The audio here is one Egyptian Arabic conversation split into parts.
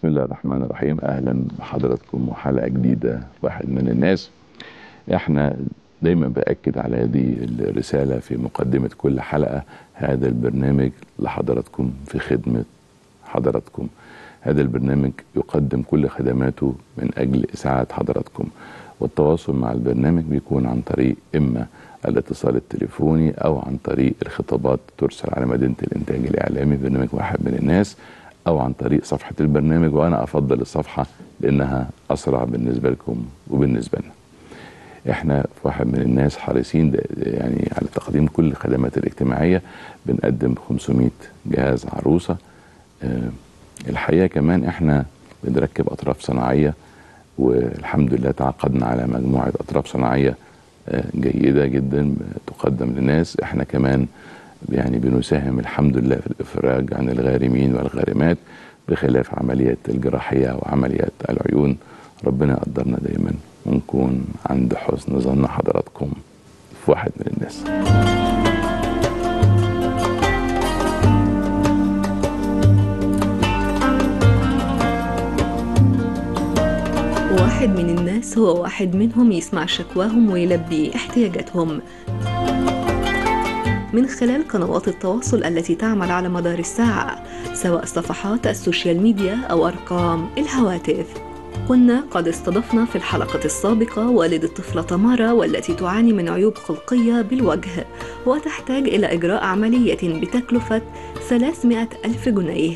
بسم الله الرحمن الرحيم اهلا بحضراتكم وحلقه جديده واحد من الناس احنا دايما باكد على هذه الرساله في مقدمه كل حلقه هذا البرنامج لحضراتكم في خدمه حضراتكم هذا البرنامج يقدم كل خدماته من اجل اسعاد حضراتكم والتواصل مع البرنامج بيكون عن طريق اما الاتصال التليفوني او عن طريق الخطابات ترسل على مدينه الانتاج الاعلامي برنامج واحد من الناس او عن طريق صفحه البرنامج وانا افضل الصفحه لانها اسرع بالنسبه لكم وبالنسبه لنا. احنا في واحد من الناس حريصين يعني على تقديم كل الخدمات الاجتماعيه بنقدم 500 جهاز عروسه أه الحقيقه كمان احنا بنركب اطراف صناعيه والحمد لله تعاقدنا على مجموعه اطراف صناعيه أه جيده جدا تقدم للناس احنا كمان يعني بنساهم الحمد لله في الافراج عن الغارمين والغارمات بخلاف عمليات الجراحيه وعمليات العيون ربنا يقدرنا دايما ونكون عند حسن ظن حضراتكم في واحد من الناس واحد من الناس هو واحد منهم يسمع شكواهم ويلبي احتياجاتهم من خلال قنوات التواصل التي تعمل على مدار الساعة سواء صفحات السوشيال ميديا أو أرقام الهواتف كنا قد استضفنا في الحلقة السابقة والد الطفلة تمارا والتي تعاني من عيوب خلقية بالوجه وتحتاج إلى إجراء عملية بتكلفة 300 ألف جنيه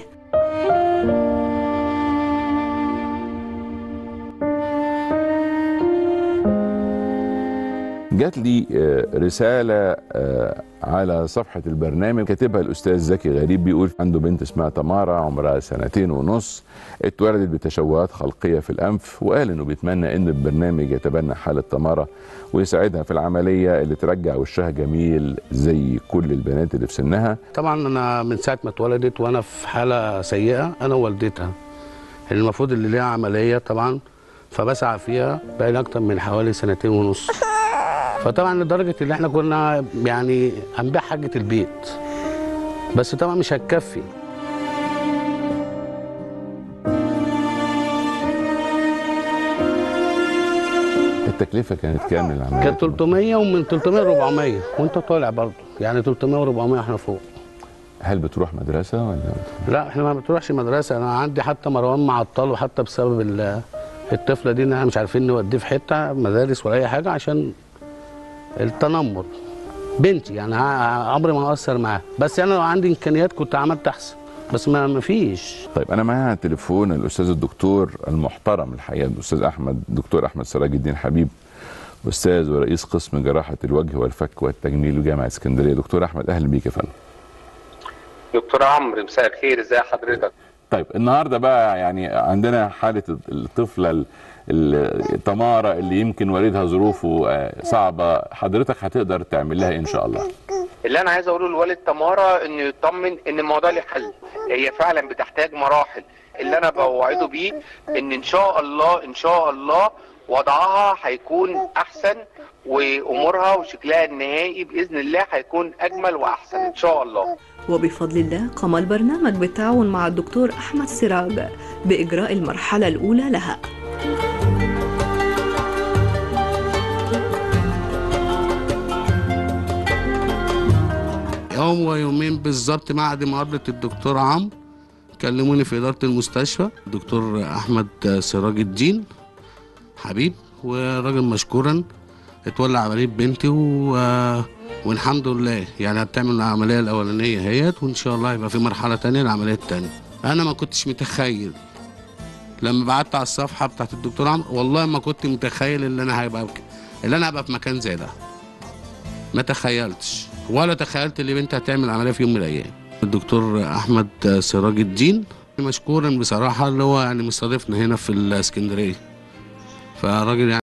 جات لي رسالة على صفحة البرنامج كاتبها الأستاذ زكي غريب بيقول عنده بنت اسمها تمارا عمرها سنتين ونص اتولدت بتشوهات خلقية في الأنف وقال إنه بيتمنى إن البرنامج يتبنى حالة تمارا ويساعدها في العملية اللي ترجع وشها جميل زي كل البنات اللي في سنها طبعا أنا من ساعة ما اتولدت وأنا في حالة سيئة أنا ووالدتها المفروض اللي ليها عملية طبعا فبسعى فيها بقالي أكتر من حوالي سنتين ونص فطبعا لدرجه اللي احنا كنا يعني هنبيع حاجه البيت بس طبعا مش هتكفي التكلفه كانت كام للعمليه؟ كانت 300 ومن 300 ل 400 وانت طالع برضه يعني 300 و400 احنا فوق هل بتروح مدرسه ولا لا احنا ما بتروحش مدرسه انا عندي حتى مروان معطله حتى بسبب الطفله دي ان احنا مش عارفين نوديه في حته مدارس ولا اي حاجه عشان التنمر بنتي يعني عمري ما هقصر معاها بس انا لو عندي امكانيات كنت عملت احسن بس ما ما فيش طيب انا معايا على التليفون الاستاذ الدكتور المحترم الحقيقه الاستاذ احمد دكتور احمد سراج الدين حبيب استاذ ورئيس قسم جراحه الوجه والفك والتجميل بجامعه اسكندريه دكتور احمد اهلا بيك يا فندم دكتور عمرو مساء الخير ازي حضرتك طيب النهارده بقى يعني عندنا حاله الطفله تمارا اللي يمكن والدها ظروفه صعبه حضرتك هتقدر تعمل لها ان شاء الله اللي انا عايز اقوله لوالد تمارا انه يطمن ان الموضوع له حل هي فعلا بتحتاج مراحل اللي انا بوعده بيه ان ان شاء الله ان شاء الله وضعها هيكون احسن وامورها وشكلها النهائي باذن الله هيكون اجمل واحسن ان شاء الله وبفضل الله قام البرنامج بالتعاون مع الدكتور احمد سراج باجراء المرحله الاولى لها يوم ويومين بالظبط بعد مقابله الدكتور عمرو كلموني في اداره المستشفى الدكتور احمد سراج الدين حبيب وراجل مشكورا اتولى عمليه بنتي و... والحمد لله يعني هتعمل العمليه الاولانيه اهيت وان شاء الله يبقى في مرحله تانية العمليه التانية انا ما كنتش متخيل لما بعت على الصفحه بتاعت الدكتور عمرو والله ما كنت متخيل ان انا هيبقى اللي انا هبقى في مكان زي ده ما تخيلتش ولا تخيلت ان بنتي هتعمل عمليه في يوم من الايام الدكتور احمد سراج الدين مشكورا بصراحه اللي هو يعني مستضيفنا هنا في الاسكندريه فراجل يعني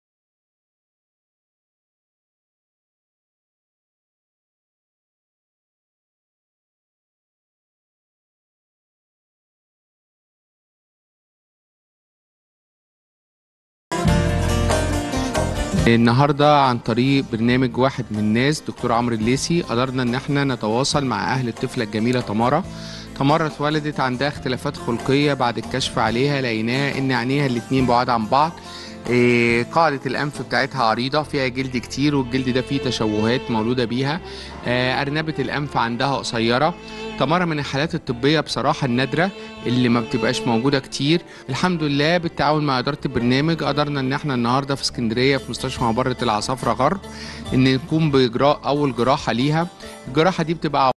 النهارده عن طريق برنامج واحد من الناس دكتور عمرو الليسي قدرنا ان احنا نتواصل مع اهل الطفله الجميله تمارا تمرة اتولدت عندها اختلافات خلقية بعد الكشف عليها لقيناها إن عينيها الاتنين بعاد عن بعض إيه، قاعدة الأنف بتاعتها عريضة فيها جلد كتير والجلد ده فيه تشوهات مولودة بيها آه، أرنبة الأنف عندها قصيرة تمرة من الحالات الطبية بصراحة النادرة اللي ما بتبقاش موجودة كتير الحمد لله بالتعاون مع إدارة البرنامج قدرنا إن احنا النهاردة في اسكندرية في مستشفى مبرة العصافرة غرب إن نقوم بإجراء أول جراحة ليها الجراحة دي بتبقى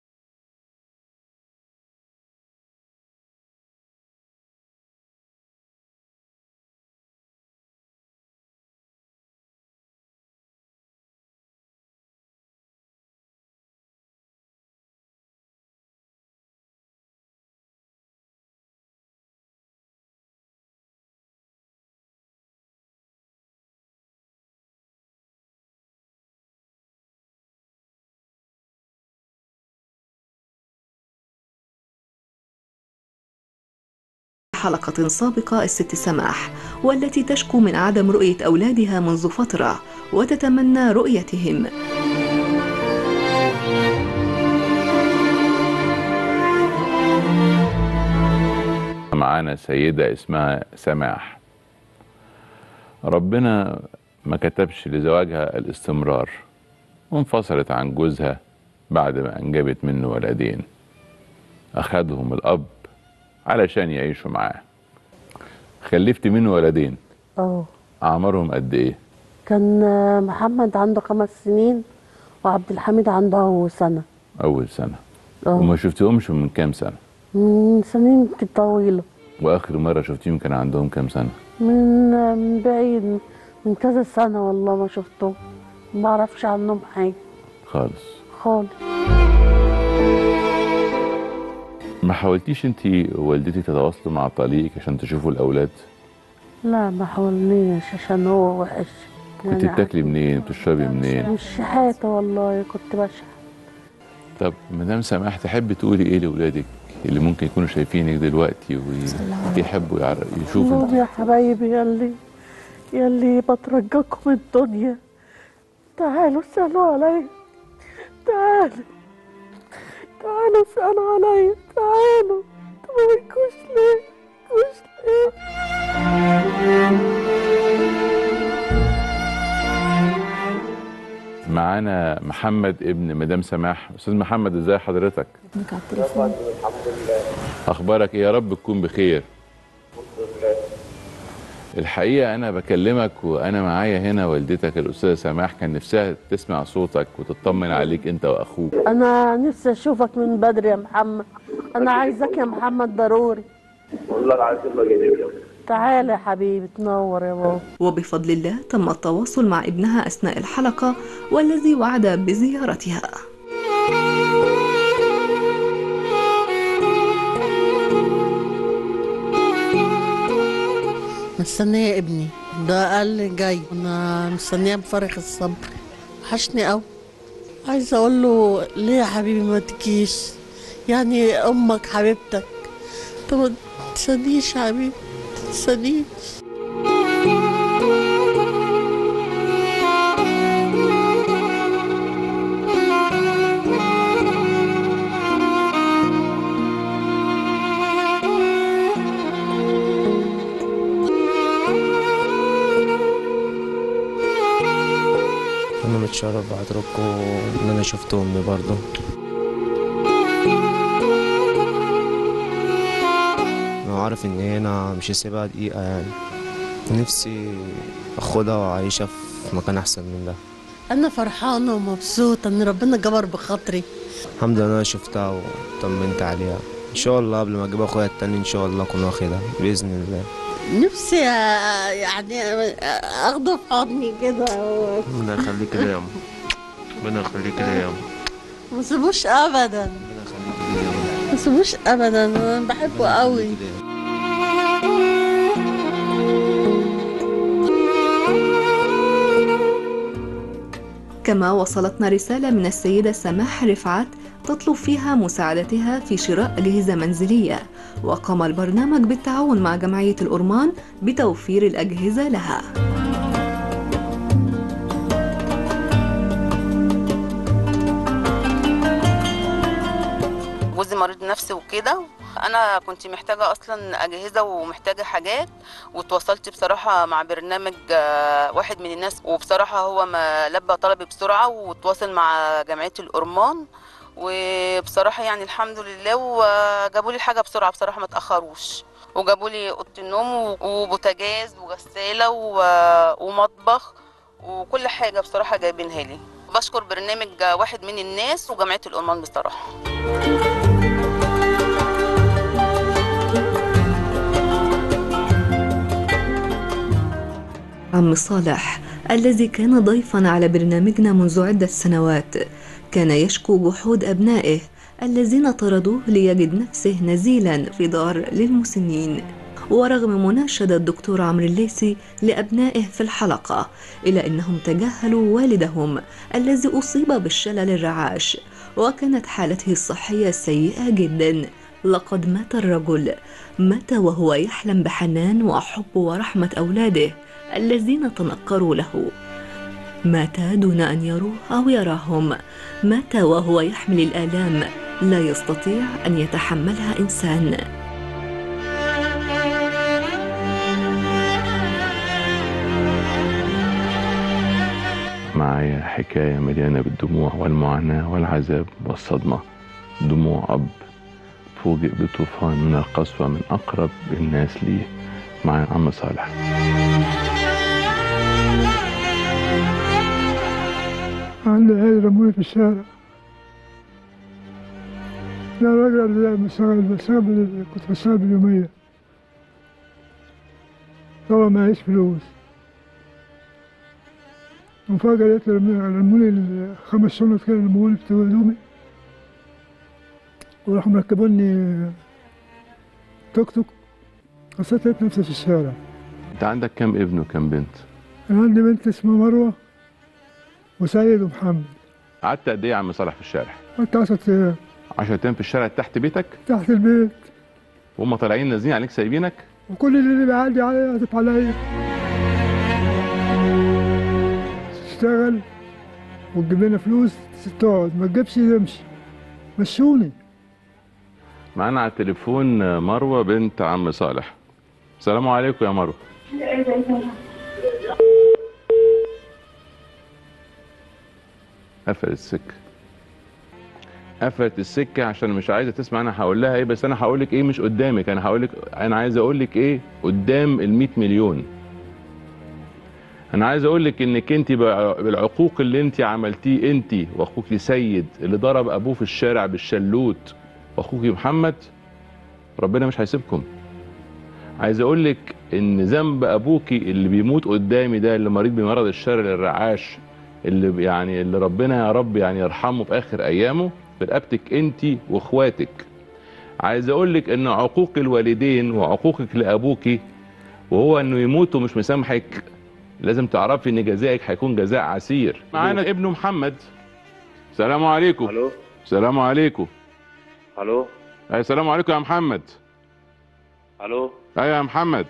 حلقة سابقة الست سماح والتي تشكو من عدم رؤية أولادها منذ فترة وتتمنى رؤيتهم معانا سيدة اسمها سماح ربنا ما كتبش لزواجها الاستمرار وانفصلت عن جوزها بعد ما أنجبت منه ولدين أخدهم الأب علشان يعيشوا معاه خلفت منه ولدين اه أعمارهم قد إيه؟ كان آه، محمد عنده خمس سنين وعبد الحميد عنده سنة أول سنة اه وما شفتهمش من كام سنة من سنين يمكن طويلة وآخر مرة شفتيهم كان عندهم كام سنة من آه، من بعيد من كذا سنة والله ما شفتهم ما اعرفش عنهم حاجة خالص خالص ما حاولتيش انت ووالدتي تتواصلوا مع طليقك عشان تشوفوا الأولاد؟ لا ما حاولنيش عشان هو وحش كنت بتاكلي منين؟ بتشربي منين؟ مش شحاتة والله كنت بشحت طب مدام سماح تحبي تقولي ايه لاولادك اللي ممكن يكونوا شايفينك دلوقتي ويحبوا يعر- يشوفوا لهم يا حبايبي يلي يلي بترجاكم الدنيا تعالوا اسألوا عليا تعالوا تعالوا اسألوا عليا تعالوا انتوا ما بتجوش ليه بتجوش ليه معانا محمد ابن مدام سماح استاذ محمد ازاي حضرتك اخبارك ايه يا رب تكون بخير الحقيقه انا بكلمك وانا معايا هنا والدتك الاستاذه سماح كان نفسها تسمع صوتك وتطمن عليك انت واخوك انا نفسي اشوفك من بدري يا محمد انا عايزك يا محمد ضروري والله العظيم ما جاي تعالى يا حبيبي تنور يا بابا وبفضل الله تم التواصل مع ابنها أثناء الحلقة والذي وعد بزيارتها مستنية ابني ده قال لي جاي انا مستنياه بفارغ الصبر وحشني قوي عايزه اقول له ليه يا حبيبي ما تجيش يعني امك حبيبتك انت ما تنسانيش يا حبيبي ما تنسانيش انا متشرف بحضراتكم ان انا شفت امي برضه انا عارف ان هنا مش هسيبها دقيقة يعني نفسي اخدها واعيشها في مكان احسن من ده انا فرحانه ومبسوطه ان ربنا جبر بخاطري الحمد لله انا شفتها وطمنت عليها ان شاء الله قبل ما اجيب اخويا التاني ان شاء الله اكون واخدها باذن الله نفسي آه، يعني آه، اخده في حضني كده و- ربنا يخليك ليا يا أم. ربنا يخليك ليا يا أم. ما سيبوش ابدا ربنا يخليك ليا يا أم. ما سيبوش ابدا انا بحبه قوي كما وصلتنا رسالة من السيدة سماح رفعت تطلب فيها مساعدتها في شراء أجهزة منزلية وقام البرنامج بالتعاون مع جمعية الأورمان بتوفير الأجهزة لها جوزي مريض نفسي وكده انا كنت محتاجه اصلا اجهزه ومحتاجه حاجات وتواصلت بصراحه مع برنامج آه، واحد من الناس وبصراحه هو ما لبى طلبي بسرعه وتواصل مع جمعيه الأورمان وبصراحه يعني الحمد لله وجابوا لي الحاجه بسرعه بصراحه ما تاخروش وجابوا لي اوضه النوم وبوتاجاز وغساله و- ومطبخ وكل حاجه بصراحه جايبينها لي بشكر برنامج واحد من الناس وجمعيه الأورمان بصراحه عم صالح الذي كان ضيفا على برنامجنا منذ عدة سنوات كان يشكو جحود أبنائه الذين طردوه ليجد نفسه نزيلا في دار للمسنين ورغم مناشدة الدكتور عمرو الليثي لأبنائه في الحلقة إلا أنهم تجاهلوا والدهم الذي أصيب بالشلل الرعاش وكانت حالته الصحية سيئة جدا لقد مات الرجل مات وهو يحلم بحنان وحب ورحمة أولاده الذين تنكروا له مات دون أن يروه أو يراهم مات وهو يحمل الآلام لا يستطيع أن يتحملها إنسان معايا حكاية مليانة بالدموع والمعاناة والعذاب والصدمة دموع أب فوجئ بطوفان من القسوة من أقرب الناس ليه معايا عم صالح عندي عيل رموني في الشارع لا راجل اللي بشتغل بشتغل بال- كنت بشتغل باليومية طبعا معيش فلوس وفجأة لقيت رموني رموني خمس شنط كده رموني في هدومي وراحوا مركبوني توك توك حسيت لقيت نفسي في الشارع أنت عندك كام ابن وكام بنت؟ أنا عندي بنت اسمها مروة وسيد ومحمد قعدت قد إيه يا عم صالح في الشارع؟ قعدت 10 أيام 10 أيام في الشارع تحت بيتك تحت البيت وهم طالعين نازلين عليك سايبينك؟ وكل اللي بيعدي عليا يعطف عليا تشتغل وتجيب لنا فلوس تقعد ما تجيبش تمشي مشوني معانا على التليفون مروة بنت عم صالح السلام عليكم يا مروة قفلت السكة قفلت السكة عشان مش عايزة تسمع انا هقول لها ايه بس انا هقول لك ايه مش قدامك انا هقول لك انا عايز اقول لك ايه قدام ال 100 مليون انا عايز اقول لك انك انت بالعقوق اللي انت عملتيه انت واخوك سيد اللي ضرب ابوه في الشارع بالشلوت واخوك محمد ربنا مش هيسيبكم عايز اقول لك ان ذنب ابوكي اللي بيموت قدامي ده اللي مريض بمرض الشلل الرعاش اللي ب- يعني اللي ربنا يا رب يعني يرحمه في اخر ايامه في رقبتك انت واخواتك عايز اقول لك ان عقوق الوالدين وعقوقك لابوكي وهو انه يموت ومش مسامحك لازم تعرفي ان جزائك هيكون جزاء عسير معانا ابنه محمد السلام عليكم الو السلام عليكم الو أي السلام عليكم يا محمد الو ايوه يا محمد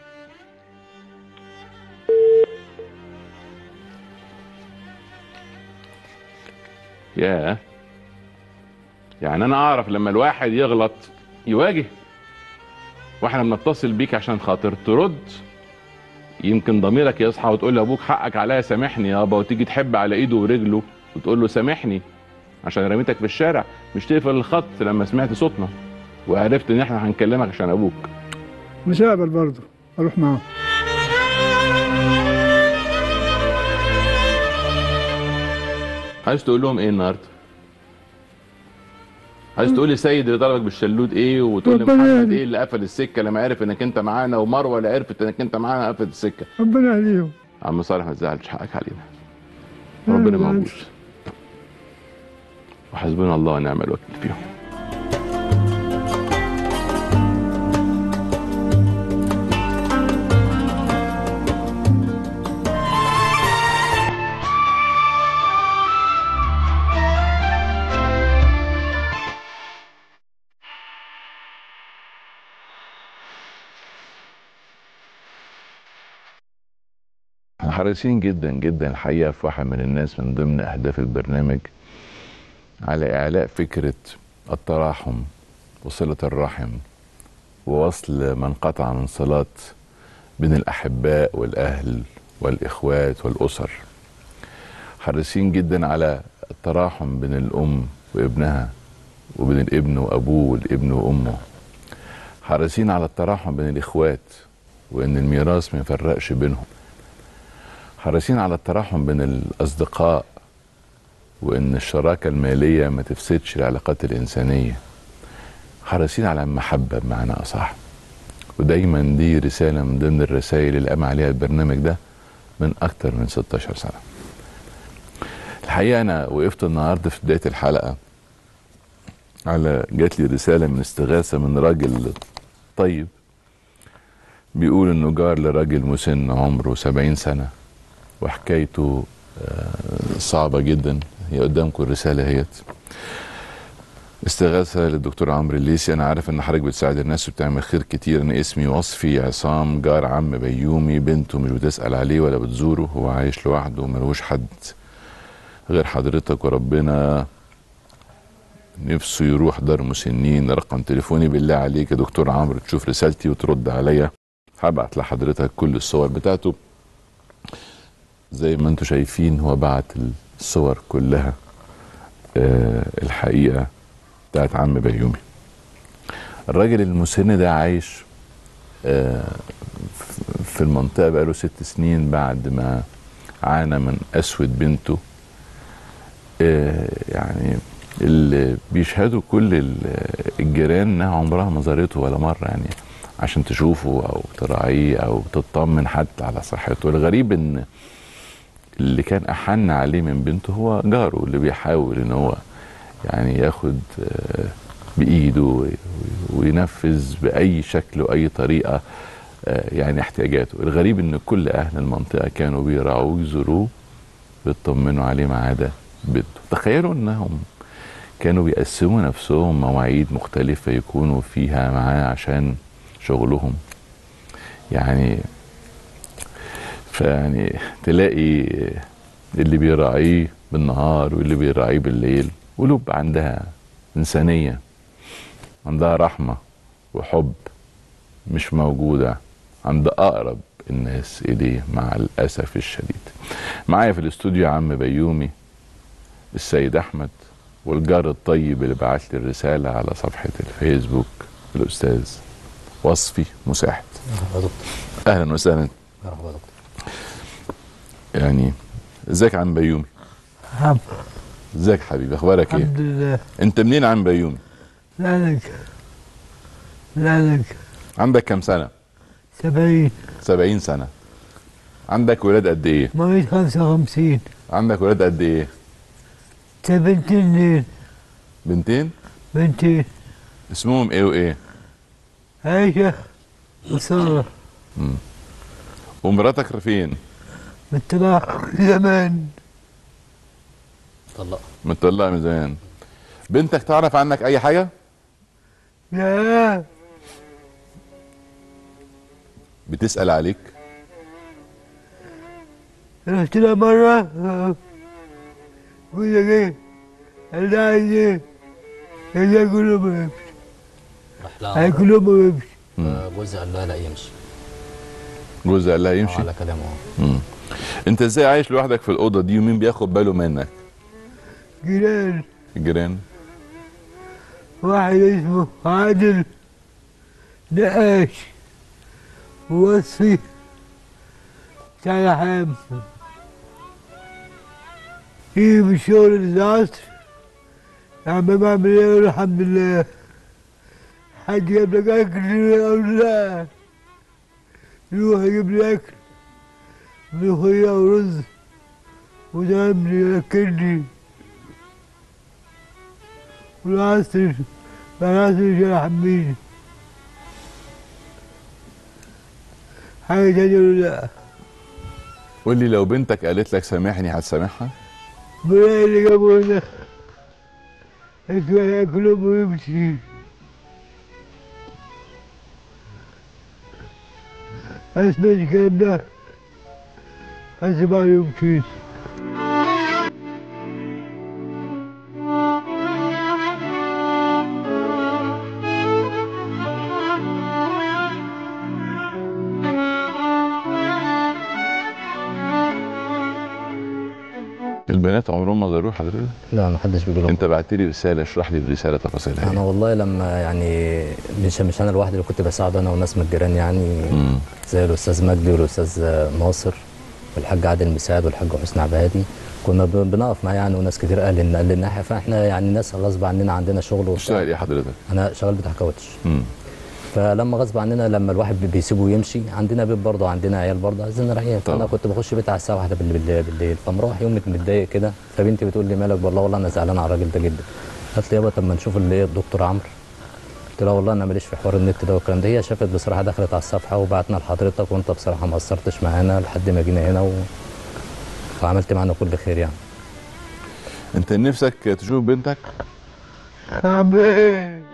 ياه يعني انا اعرف لما الواحد يغلط يواجه واحنا بنتصل بيك عشان خاطر ترد يمكن ضميرك يصحى وتقول لابوك حقك عليا سامحني يابا وتيجي تحب على ايده ورجله وتقول له سامحني عشان رميتك في الشارع مش تقفل الخط لما سمعت صوتنا وعرفت ان احنا هنكلمك عشان ابوك مش هقبل برضه اروح معاه عايز تقول لهم ايه النهارده؟ عايز تقول لي سيد اللي ضربك بالشلوت ايه وتقول لي ربنا محمد يهدي. ايه اللي قفل السكه لما عرف انك انت معانا ومروه اللي عرفت انك انت معانا قفلت السكه ربنا يهديهم عم صالح ما تزعلش حقك علينا لا، ربنا ما موجود تزعلش. وحسبنا الله ونعم الوكيل فيهم احنا حريصين جدا جدا الحقيقه في واحد من الناس من ضمن اهداف البرنامج على اعلاء فكره التراحم وصلة الرحم ووصل من قطع من صلات بين الأحباء والأهل والإخوات والأسر حريصين جدا على التراحم بين الأم وابنها وبين الابن وأبوه والابن وأمه حريصين على التراحم بين الإخوات وإن الميراث ما يفرقش بينهم حريصين على التراحم بين الأصدقاء وإن الشراكة المالية ما تفسدش العلاقات الإنسانية حريصين على المحبة بمعنى أصح ودايما دي رسالة من ضمن الرسائل اللي قام عليها البرنامج ده من أكتر من 16 سنة الحقيقة أنا وقفت النهاردة في بداية الحلقة على جات لي رسالة من استغاثة من راجل طيب بيقول انه جار لراجل مسن عمره سبعين سنة وحكايته آه، صعبة جدا هي قدامكم الرسالة هيت استغاثة للدكتور عمرو الليسي انا عارف ان حضرتك بتساعد الناس وبتعمل خير كتير انا اسمي وصفي عصام جار عم بيومي بنته مش بتسأل عليه ولا بتزوره هو عايش لوحده ملوش حد غير حضرتك وربنا نفسه يروح دار مسنين رقم تليفوني بالله عليك يا دكتور عمرو تشوف رسالتي وترد عليا هبعت لحضرتك كل الصور بتاعته زي ما انتم شايفين هو بعت الصور كلها آه الحقيقة بتاعت عم بيومي الراجل المسن ده عايش آه في المنطقة بقاله ست سنين بعد ما عانى من أسود بنته آه يعني اللي بيشهدوا كل ال- الجيران انها عمرها ما زارته ولا مره يعني عشان تشوفه او تراعيه او تطمن حتى على صحته الغريب ان اللي كان احن عليه من بنته هو جاره اللي بيحاول ان هو يعني ياخد آه، بايده وي- وينفذ باي شكل واي طريقه آه، يعني احتياجاته الغريب ان كل اهل المنطقه كانوا بيراعوه ويزوروه بيطمنوا عليه ما عدا بنته تخيلوا انهم كانوا بيقسموا نفسهم مواعيد مختلفة يكونوا فيها معاه عشان شغلهم يعني فيعني تلاقي اللي بيراعيه بالنهار واللي بيراعيه بالليل قلوب عندها إنسانية عندها رحمة وحب مش موجودة عند أقرب الناس إليه مع الأسف الشديد معايا في الاستوديو عم بيومي السيد أحمد والجار الطيب اللي بعت لي الرسالة على صفحة الفيسبوك الأستاذ وصفي مساعد مرحبا يا دكتور أهلا وسهلا مرحبا يا دكتور يعني ازيك عم بيومي الحمد ازيك حبيبي اخبارك ايه الحمد لله انت منين عم بيومي لك لك عندك كام سنة سبعين سبعين سنة عندك ولاد قد ايه مواليد خمسة وخمسين عندك ولاد قد ايه بنتين ليل بنتين بنتين اسمهم ايه وايه عايشة وسارة مم. ومراتك فين مطلع زمان طلق مطلقة من زمان بنتك تعرف عنك اي حاجة لا بتسأل عليك رحت لها مرة قلت لك ايه قال لي عايز ايه قال لي كله ما يمشي راح لها هياكلوا ما يمشي جوزها قال لها لا يمشي جوزها قال لها يمشي على كلامه اه مم. انت ازاي عايش لوحدك في الأوضة دي ومين بياخد باله منك جيران الجيران واحد اسمه عادل نقاش ووصفي بتاع لحام يجي من الشغل العصر يا عم بعمل ايه أقول الحمد لله حد جاب لك اكل اقول لا يروح يجيب لي اكل ملوخية ورز ودمني ياكلني والعصر العصر جرح حميني حاجة تانية ولا لا قول لي لو بنتك قالت لك سامحني هتسامحها بلاقي اللي جابوا هنا ياكلهم ويمشي أسمع الكلام ده أسمع يمشي البنات عمرهم ما زاروه حضرتك لا ما حدش بيقول انت بعت لي رساله اشرح لي الرساله تفاصيلها انا ايه والله لما يعني مش مش انا لوحدي اللي كنت بساعد انا وناس من الجيران يعني مم. زي الاستاذ مجدي والاستاذ ناصر والحاج عادل مساعد والحاج حسني عبادي كنا ب- بنقف معاه يعني وناس كتير قال لنا قال لنا إحنا- فاحنا يعني ناس غصب عننا عندنا شغل وبتاع. بتشتغل ايه حضرتك انا شغال بتاع كاوتش مم. فلما غصب عننا لما الواحد بي- بيسيبه يمشي عندنا بيت برضه عندنا عيال برضه عايزين نريح طبعا. فانا كنت بخش بيت على الساعه 1 بالليل, بالليل, بالليل فمروح يوم متضايق كده فبنتي بتقول لي مالك والله والله انا زعلان على الراجل ده جدا قالت لي يابا طب ما نشوف اللي ايه الدكتور عمرو قلت لها والله انا ماليش في حوار النت ده والكلام ده هي شافت بصراحه دخلت على الصفحه وبعتنا لحضرتك وانت بصراحه ما قصرتش معانا لحد ما جينا هنا و... وعملت معانا كل خير يعني انت نفسك تشوف بنتك آمين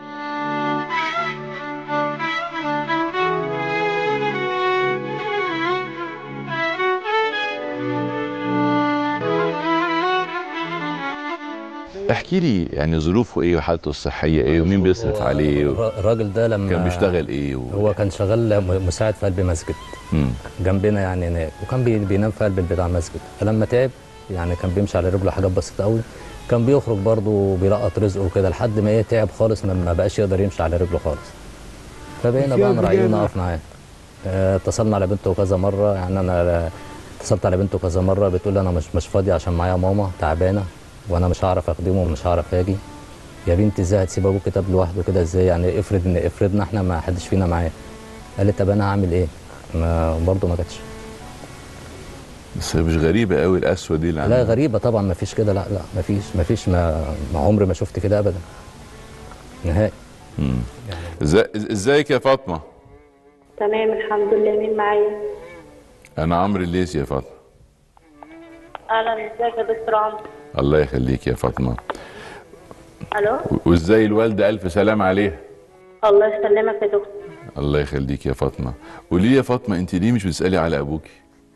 احكي لي يعني ظروفه ايه وحالته الصحيه ايه ومين بيصرف عليه و... الر- الراجل ده لما كان بيشتغل ايه و... هو كان شغال م- مساعد في قلب مسجد مم. جنبنا يعني هناك وكان بي- بينام في قلب البيت على المسجد فلما تعب يعني كان بيمشي على رجله حاجات بسيطه قوي كان بيخرج برضه وبيلقط رزقه وكده لحد ما ايه تعب خالص ما ما بقاش يقدر يمشي على رجله خالص فبقينا بقى شاب نراعيه جامع. ونقف معاه آه، اتصلنا على بنته كذا مره يعني انا اتصلت على بنته كذا مره بتقول لي انا مش مش فاضيه عشان معايا ماما تعبانه وانا مش هعرف اخدمه ومش هعرف اجي يا بنتي ازاي هتسيب ابوك كتاب لوحده كده ازاي يعني افرض ان افرضنا احنا ما حدش فينا معاه قالت طب انا هعمل ايه ما برضه ما جاتش بس مش غريبه قوي القسوه دي اللي لا عندنا. غريبه طبعا ما فيش كده لا لا ما فيش ما فيش ما, ما عمري ما شفت كده ابدا نهائي مم. ازاي ازيك يا فاطمه تمام الحمد لله مين معايا انا عمرو الليثي يا فاطمه اهلا ازيك يا دكتور عمرو الله يخليك يا فاطمه الو و- وازاي الوالده الف سلام عليها الله يسلمك يا دكتور الله يخليك يا فاطمه قولي لي يا فاطمه انت ليه مش بتسالي على ابوكي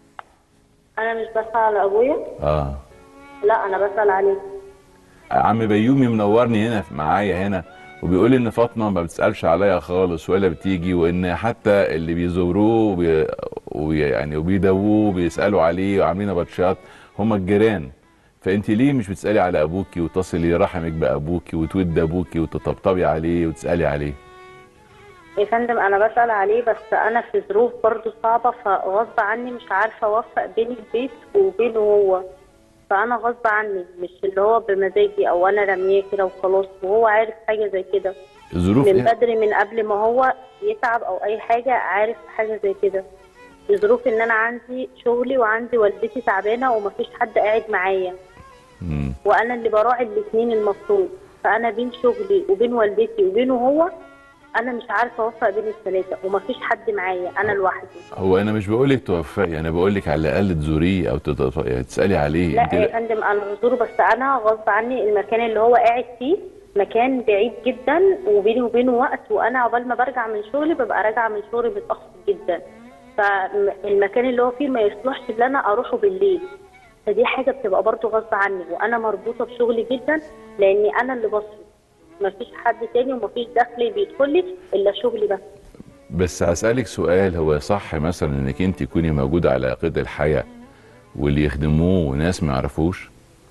انا مش بسال على ابويا اه لا انا بسال عليك عم بيومي منورني هنا معايا هنا وبيقول لي ان فاطمه ما بتسالش عليا خالص ولا بتيجي وان حتى اللي بيزوروه وبي... وبي... يعني وبيدووه وبيسالوا عليه وعاملين بطشات هم الجيران فانت ليه مش بتسالي على ابوكي وتصلي رحمك بابوكي وتود ابوكي وتطبطبي عليه وتسالي عليه يا فندم انا بسال عليه بس انا في ظروف برضو صعبه فغصب عني مش عارفه اوفق بين البيت وبينه هو فانا غصب عني مش اللي هو بمزاجي او انا رميه كده وخلاص وهو عارف حاجه زي كده الظروف من ايه بدري من قبل ما هو يتعب او اي حاجه عارف حاجه زي كده ظروف ان انا عندي شغلي وعندي والدتي تعبانه ومفيش حد قاعد معايا مم. وانا اللي براعي الاثنين المفروض فانا بين شغلي وبين والدتي وبينه هو انا مش عارفه اوفق بين الثلاثه ومفيش حد معايا انا لوحدي هو انا مش بقول لك توفقي انا بقول لك على الاقل تزوريه او تت- يعني تسالي عليه لا انت يا فندم انا بزوره بس انا غصب عني المكان اللي هو قاعد فيه مكان بعيد جدا وبيني وبينه وقت وانا عقبال ما برجع من شغلي ببقى راجعه من شغلي متاخر جدا فالمكان اللي هو فيه ما يصلحش ان انا اروحه بالليل فدي حاجه بتبقى برضه غصب عني وانا مربوطه بشغلي جدا لاني انا اللي بصرف مفيش حد تاني ومفيش دخل بيدخل لي الا شغلي بس بس هسألك سؤال هو صح مثلا انك انت تكوني موجودة على قيد الحياة واللي يخدموه ناس ما يعرفوش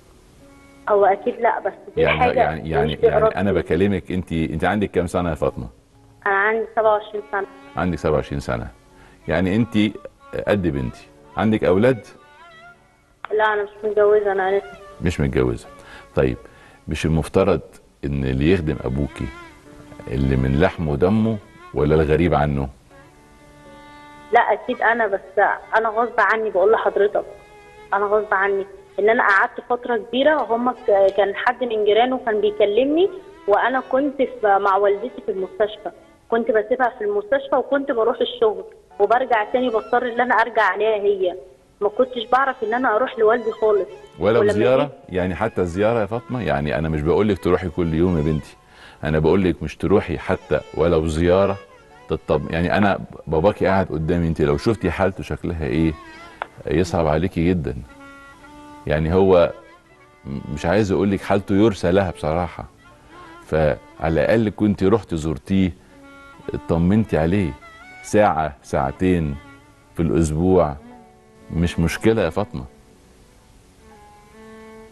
هو اكيد لا بس دي يعني حاجه يعني يعني, مش يعني بإرادتي. انا بكلمك انت انت عندك كام سنة يا فاطمة؟ انا عندي 27 سنه عندك 27 سنة يعني انت قد بنتي عندك اولاد لا انا مش متجوزه انا لسه مش متجوزة طيب مش المفترض ان اللي يخدم ابوكي اللي من لحمه ودمه ولا الغريب عنه؟ لا اكيد انا بس انا غصب عني بقول لحضرتك انا غصب عني ان انا قعدت فتره كبيره هم ك- كان حد من جيرانه كان بيكلمني وانا كنت في مع والدتي في المستشفى كنت بسيبها في المستشفى وكنت بروح الشغل وبرجع تاني بضطر ان انا ارجع عليها هي ما كنتش بعرف ان انا اروح لوالدي خالص ولو ولما زيارة يعني حتى الزيارة يا فاطمة يعني أنا مش بقول لك تروحي كل يوم يا بنتي أنا بقول لك مش تروحي حتى ولو زيارة تطب يعني أنا باباكي قاعد قدامي أنت لو شفتي حالته شكلها إيه يصعب عليكي جدا يعني هو م- مش عايز أقول لك حالته يرثى لها بصراحة فعلى الأقل كنت رحت زرتيه اطمنتي عليه ساعة ساعتين في الأسبوع مش مشكلة يا فاطمة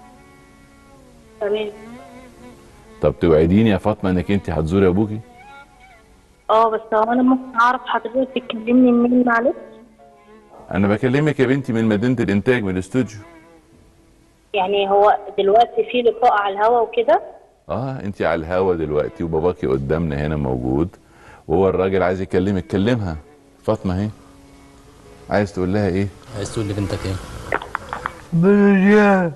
تمام طب توعديني يا فاطمه انك انت هتزوري ابوكي اه بس هو انا ممكن اعرف حضرتك تكلمني منين معلش انا بكلمك يا بنتي من مدينه الانتاج من الاستوديو يعني هو دلوقتي في لقاء على الهوا وكده اه انت على الهوا دلوقتي وباباكي قدامنا هنا موجود وهو الراجل عايز يكلمك كلمها فاطمه اهي عايز تقول لها ايه عايز تقول لبنتك ايه؟ بلديها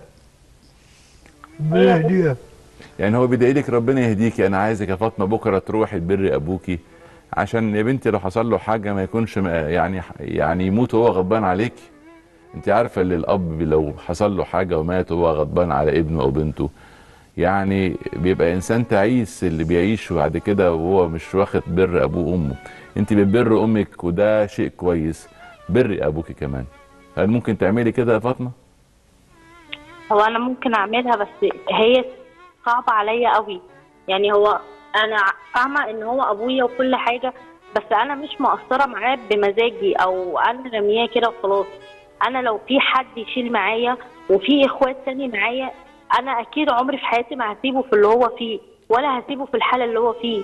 بلديها يعني هو بيدعي لك ربنا يهديكي انا عايزك يا فاطمه بكره تروحي تبري ابوكي عشان يا بنتي لو حصل له حاجه ما يكونش م- يعني يعني يموت وهو غضبان عليكي انت عارفه ان الاب لو حصل له حاجه ومات وهو غضبان على ابنه او بنته يعني بيبقى انسان تعيس اللي بيعيش بعد كده وهو مش واخد بر ابوه وامه انت بتبر امك وده شيء كويس بري ابوكي كمان هل ممكن تعملي كده يا فاطمه هو انا ممكن اعملها بس هي صعبة عليا قوي يعني هو انا فاهمة ان هو ابويا وكل حاجة بس انا مش مقصرة معاه بمزاجي او انا رمياه كده وخلاص انا لو في حد يشيل معايا وفي اخوات تاني معايا انا اكيد عمري في حياتي ما هسيبه في اللي هو فيه ولا هسيبه في الحالة اللي هو فيه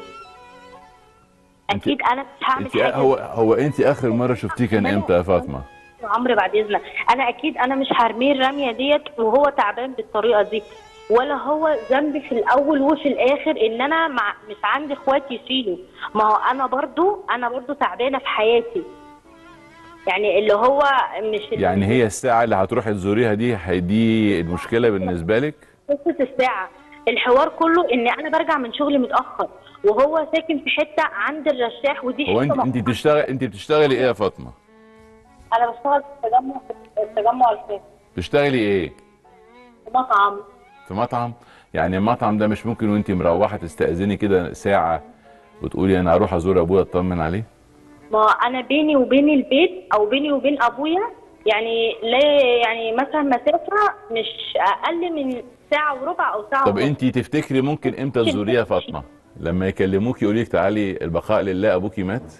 اكيد انا مش هعمل انت حاجة هو هو انت اخر مره شفتيه كان امتى يا فاطمه عمري بعد اذنك انا اكيد انا مش هرميه الرميه ديت وهو تعبان بالطريقه دي ولا هو ذنبي في الاول وفي الاخر ان انا مع مش عندي اخوات يشيلوا ما هو انا برضو انا برضو تعبانه في حياتي يعني اللي هو مش اللي يعني هي الساعة اللي هتروحي تزوريها دي هي دي المشكلة بالنسبة لك؟ قصه الساعه الحوار كله ان انا برجع من شغلي متاخر وهو ساكن في حته عند الرشاح ودي هو حته انت انت بتشتغل انت بتشتغلي ايه يا فاطمة؟ انا بشتغل في التجمع في التجمع الخامس بتشتغلي ايه؟ في مطعم في مطعم؟ يعني المطعم ده مش ممكن وانت مروحة تستأذني كده ساعة وتقولي انا هروح ازور ابويا اطمن عليه؟ ما انا بيني وبين البيت او بيني وبين ابويا يعني لا يعني مثلا مسافه مش اقل من ساعه وربع او ساعه طب ونص. انت تفتكري ممكن امتى تزوريها يا فاطمة؟ لما يكلموكي يقولوا لك تعالي البقاء لله ابوكي مات؟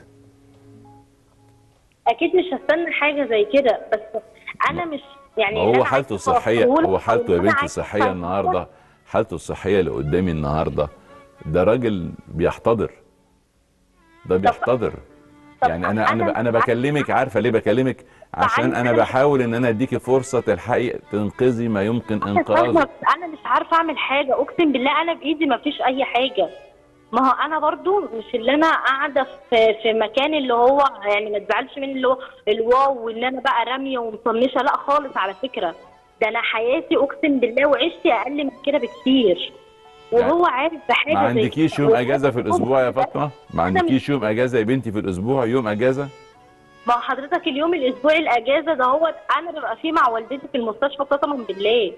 اكيد مش هستنى حاجه زي كده بس انا مش يعني ما اللي هو أنا حالته عايزة الصحية أوصله هو حالته يا أو بنتي أنا الصحية عايزة النهاردة حالته الصحية اللي قدامي النهاردة ده راجل بيحتضر ده بيحتضر يعني انا انا انا بكلمك عارفه ليه بكلمك عشان انا بحاول ان انا اديكي فرصه تلحقي تنقذي ما يمكن أنا فاهمة، انقاذه بس انا مش عارفه اعمل حاجه اقسم بالله انا بايدي ما فيش اي حاجه ما هو انا برضو مش اللي انا قاعده في في مكان اللي هو يعني ما تزعلش مني اللي هو الواو واللي انا بقى راميه ومطنشه لا خالص على فكره ده انا حياتي اقسم بالله وعشتي اقل من كده بكتير وهو عارف بحاجه ما زي عندكيش كده. يوم اجازه في الاسبوع يا فاطمه ما أنا عندكيش يوم اجازه يا بنتي في الاسبوع يوم اجازه ما هو حضرتك اليوم الاسبوعي الاجازه ده هو انا ببقى فيه مع والدتي في المستشفى قسما بالله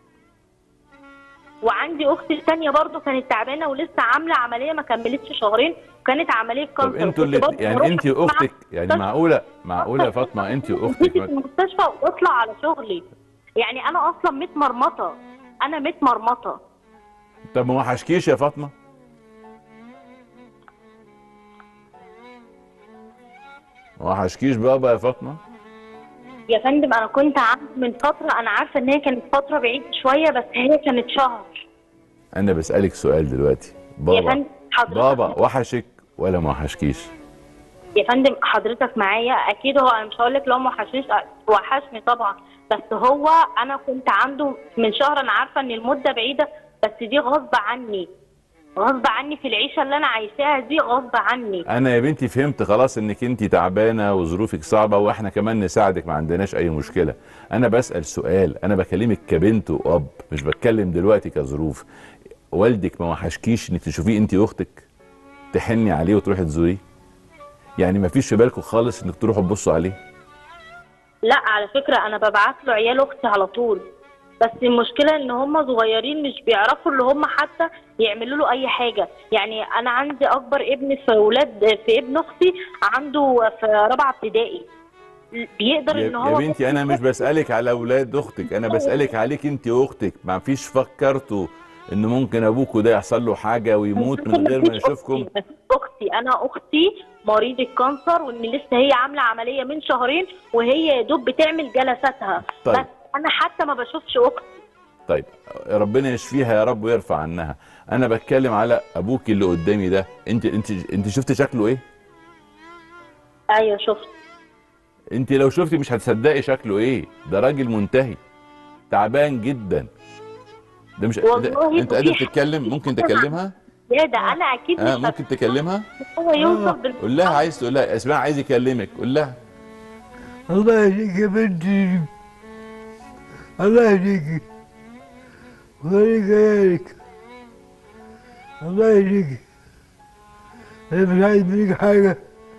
وعندي اختي الثانيه برضو كانت تعبانه ولسه عامله عمليه ما كملتش شهرين وكانت عمليه طب كانسر انتوا كنت اللي برضو يعني بروح انت مع واختك يعني المستشفى. معقوله معقوله يا فاطمه انت واختك والدتي ما- في المستشفى واطلع على شغلي يعني انا اصلا متمرمطه انا متمرمطه طب ما وحشكيش يا فاطمه ما وحشكيش بابا يا فاطمه يا فندم انا كنت عند من فتره انا عارفه ان هي كانت فتره بعيده شويه بس هي كانت شهر انا بسالك سؤال دلوقتي يا بابا فندم حضرتك بابا وحشك ولا ما وحشكيش يا فندم حضرتك معايا اكيد هو انا مش هقول لك لو ما وحشنيش وحشني طبعا بس هو انا كنت عنده من شهر انا عارفه ان المده بعيده بس دي غصب عني غصب عني في العيشه اللي انا عايشاها دي غصب عني انا يا بنتي فهمت خلاص انك انت تعبانه وظروفك صعبه واحنا كمان نساعدك ما عندناش اي مشكله انا بسال سؤال انا بكلمك كبنت واب مش بتكلم دلوقتي كظروف والدك ما وحشكيش انك تشوفيه انت واختك تحني عليه وتروحي تزوريه يعني ما فيش في بالكم خالص انك تروحوا تبصوا عليه لا على فكره انا ببعت له عيال اختي على طول بس المشكله ان هم صغيرين مش بيعرفوا اللي هم حتى يعملوا له اي حاجه يعني انا عندي اكبر ابن في ولاد في ابن اختي عنده في رابعه ابتدائي بيقدر يا, ان يا هو بنتي انا مش بسالك على اولاد اختك انا بسالك عليك انت واختك ما فيش فكرتوا ان ممكن ابوكوا ده يحصل له حاجه ويموت من غير ما يشوفكم اختي انا اختي مريضه كانسر وان لسه هي عامله عمليه من شهرين وهي يا دوب بتعمل جلساتها طيب. بس انا حتى ما بشوفش اختي طيب ربنا يشفيها يا رب ويرفع عنها انا بتكلم على ابوك اللي قدامي ده انت انت انت شفت شكله ايه ايوه شفت انت لو شفتي مش هتصدقي شكله ايه ده راجل منتهي تعبان جدا ده مش والله ده انت قادر في تتكلم ممكن تكلمها يا ده انا اكيد اه مش ممكن تكلمها هو يوصف بال قول لها عايز تقول لها اسمها عايز يكلمك قول لها الله يهديك يا بنتي الله يهديك ويهديك عيالك الله يهديك انا مش عايز منك حاجه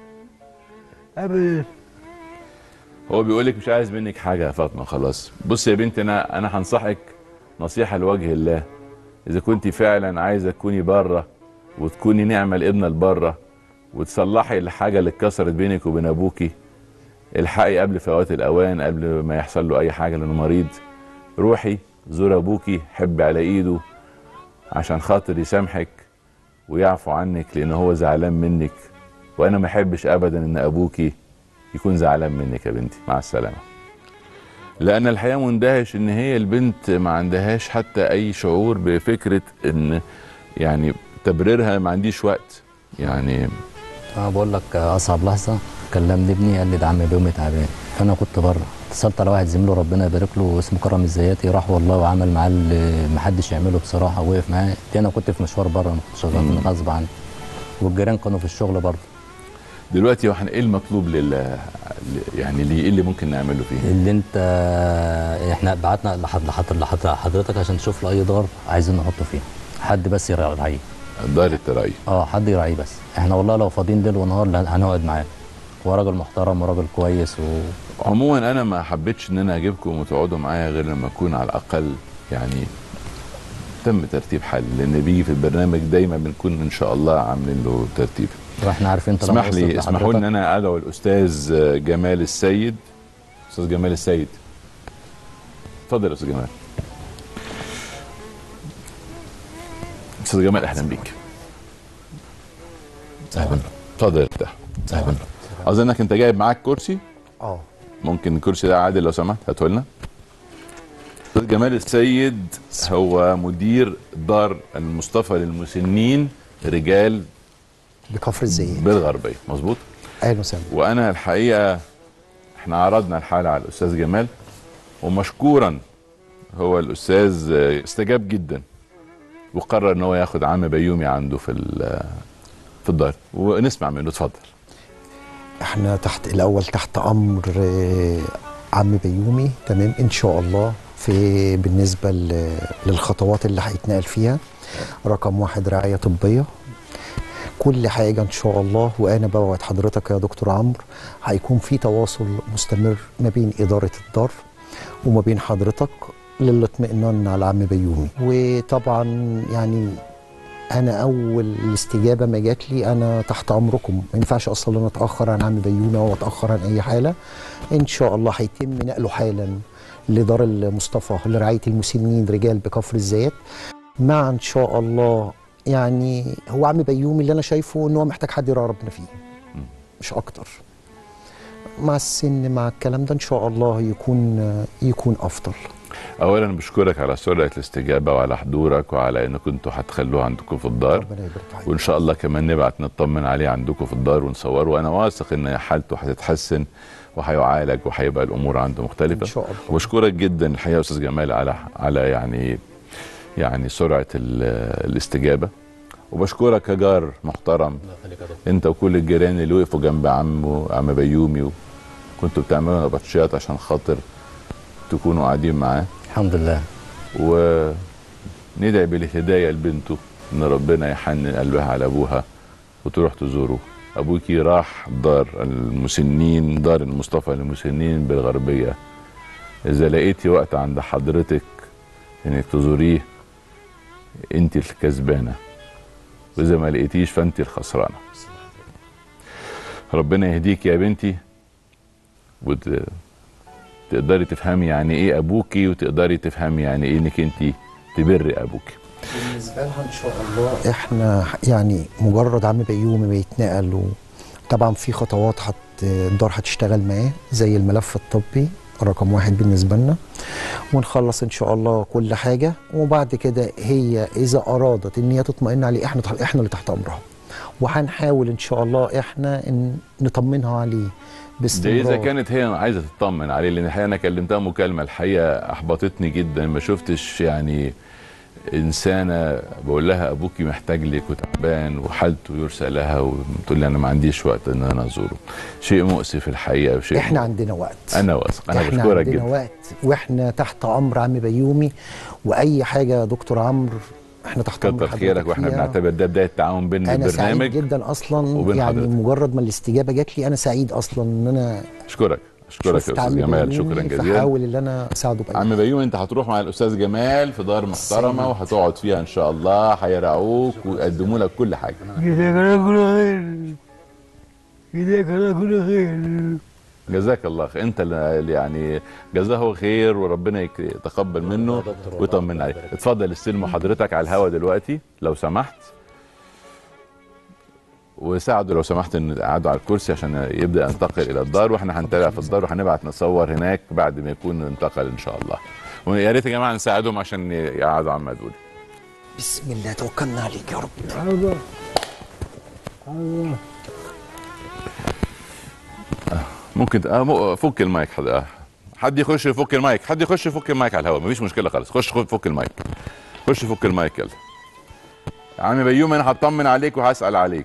ابدا هو بيقول لك مش عايز منك حاجه يا فاطمه خلاص بص يا بنتي انا انا هنصحك نصيحه لوجه الله اذا كنت فعلا عايزه تكوني بره وتكوني نعمه الابنه لبره وتصلحي الحاجه اللي اتكسرت بينك وبين ابوكي الحقي قبل فوات الاوان قبل ما يحصل له اي حاجه لانه مريض روحي زور ابوكي حبي على ايده عشان خاطر يسامحك ويعفو عنك لان هو زعلان منك وانا ما احبش ابدا ان ابوكي يكون زعلان منك يا بنتي مع السلامه لان الحقيقه مندهش ان هي البنت ما عندهاش حتى اي شعور بفكره ان يعني تبريرها ما عنديش وقت يعني انا بقول لك اصعب لحظه كلمني ابني قال لي ده عم بيومي تعبان فانا كنت بره اتصلت على واحد زميله ربنا يبارك له اسمه كرم الزياتي راح والله وعمل معاه اللي محدش يعمله بصراحه وقف معاه دي انا كنت في مشوار بره ما كنتش شغال غصب عني والجيران كانوا في الشغل برضه دلوقتي واحنا ايه المطلوب لل يعني اللي ايه اللي ممكن نعمله فيه اللي انت احنا بعتنا لحد لحد لحد حضرتك عشان تشوف له اي دار عايزين نحطه فيه حد بس يراعيه دار التراعي اه حد يراعيه بس احنا والله لو فاضيين ليل ونهار لا- هنقعد معاه هو راجل محترم وراجل كويس و... عموما انا ما حبيتش ان انا اجيبكم وتقعدوا معايا غير لما اكون على الاقل يعني تم ترتيب حل لان بيجي في البرنامج دايما بنكون ان شاء الله عاملين له ترتيب واحنا عارفين طالما اسمح وصلت لي اسمحوا لي ان لحضرتك- انا ادعو الاستاذ جمال السيد استاذ جمال السيد اتفضل يا استاذ جمال استاذ جمال اهلا بيك اهلا اتفضل ارتاح اهلا اظنك انت جايب معاك كرسي اه ممكن الكرسي ده عادل لو سمحت هاته لنا استاذ جمال السيد هو مدير دار المصطفى للمسنين رجال بكفر الزيات بالغربيه مظبوط اهلا وسهلا وانا الحقيقه احنا عرضنا الحاله على الاستاذ جمال ومشكورا هو الاستاذ استجاب جدا وقرر ان هو ياخد عم بيومي عنده في ال- في الدار ونسمع منه اتفضل احنا تحت الاول تحت امر آه، عم بيومي تمام ان شاء الله في بالنسبه ل- للخطوات اللي هيتنقل فيها رقم واحد رعايه طبيه كل حاجه ان شاء الله وانا بوعد حضرتك يا دكتور عمرو هيكون في تواصل مستمر ما بين اداره الدار وما بين حضرتك للاطمئنان على عم بيومي وطبعا يعني انا اول الاستجابه ما جات لي انا تحت امركم ما ينفعش اصلا انا اتاخر عن عم بيومي او اتاخر عن اي حاله ان شاء الله هيتم نقله حالا لدار المصطفى لرعايه المسنين رجال بكفر الزيات مع ان شاء الله يعني هو عم بيومي اللي انا شايفه ان هو محتاج حد يراعي ربنا فيه مش اكتر مع السن مع الكلام ده ان شاء الله يكون يكون افضل اولا بشكرك على سرعه الاستجابه وعلى حضورك وعلى انكم انتوا هتخلوه عندكم في الدار وان شاء الله كمان نبعت نطمن عليه عندكم في الدار ونصوره وانا واثق ان حالته هتتحسن وهيعالج وهيبقى الامور عنده مختلفه ان شاء الله وبشكرك جدا الحقيقه يا استاذ جمال على على يعني يعني سرعه ال- الاستجابه وبشكرك كجار محترم انت وكل الجيران اللي وقفوا جنب عمه عم بيومي وكنتوا بتعملوا نبطشيات عشان خاطر تكونوا قاعدين معاه الحمد لله وندعي بالهدايه لبنته ان ربنا يحنن قلبها على ابوها وتروح تزوره ابوكي راح دار المسنين دار المصطفى للمسنين بالغربيه اذا لقيتي وقت عند حضرتك انك تزوريه انت الكسبانه واذا ما لقيتيش فانت الخسرانه ربنا يهديك يا بنتي وتقدري تفهمي يعني ايه ابوكي وتقدري تفهمي يعني ايه انك انت تبري ابوكي بالنسبه لها ان شاء الله احنا يعني مجرد عم بيومي ما يتنقل طبعا في خطوات حت الدار هتشتغل معاه زي الملف الطبي رقم واحد بالنسبه لنا ونخلص ان شاء الله كل حاجه وبعد كده هي اذا ارادت ان هي تطمئن عليه احنا احنا اللي تحت امرها وهنحاول ان شاء الله احنا ان نطمنها عليه ده باستمرار اذا كانت هي عايزه تطمن عليه لان الحقيقه انا كلمتها مكالمه الحقيقه احبطتني جدا ما شفتش يعني انسانه بقول لها ابوكي محتاج لك وتعبان وحالته يرثى لها وتقول لي انا ما عنديش وقت ان انا ازوره شيء مؤسف الحقيقه وشيء احنا عندنا وقت انا واثق انا احنا بشكرك عندنا جدا وقت واحنا تحت امر عم بيومي واي حاجه يا دكتور عمرو احنا تحت امر كتر حضرتك خيرك واحنا فيها. بنعتبر ده بدايه تعاون بيننا انا سعيد البرنامج جدا اصلا وبين يعني حضرتك. مجرد ما الاستجابه جات لي انا سعيد اصلا ان انا اشكرك اشكرك يا شفت استاذ عم جمال بيومي شكرا جزيلا فحاول ان انا اساعده بأي عم بيوم انت هتروح مع الاستاذ جمال في دار محترمه وهتقعد فيها ان شاء الله هيرعوك ويقدموا لك كل حاجه جزاك الله كل خير جزاك الله كل خير جزاك الله خير انت اللي يعني جزاه خير وربنا يك- يتقبل منه ويطمن عليه اتفضل استلموا حضرتك على الهوا دلوقتي لو سمحت وساعدوا لو سمحت ان قعدوا على الكرسي عشان يبدا ينتقل الى الدار واحنا هنتابع في الدار وهنبعت نصور هناك بعد ما يكون انتقل ان شاء الله ويا ريت يا جماعه نساعدهم عشان يقعدوا عم مدول بسم الله توكلنا عليك يا رب الله الله ممكن آه مو- فك المايك حد آه. حد يخش يفك المايك حد يخش يفك المايك على الهواء مفيش مشكله خالص خش خد فك المايك خش فك المايك يلا يا عم بيوم انا هطمن عليك وهسال عليك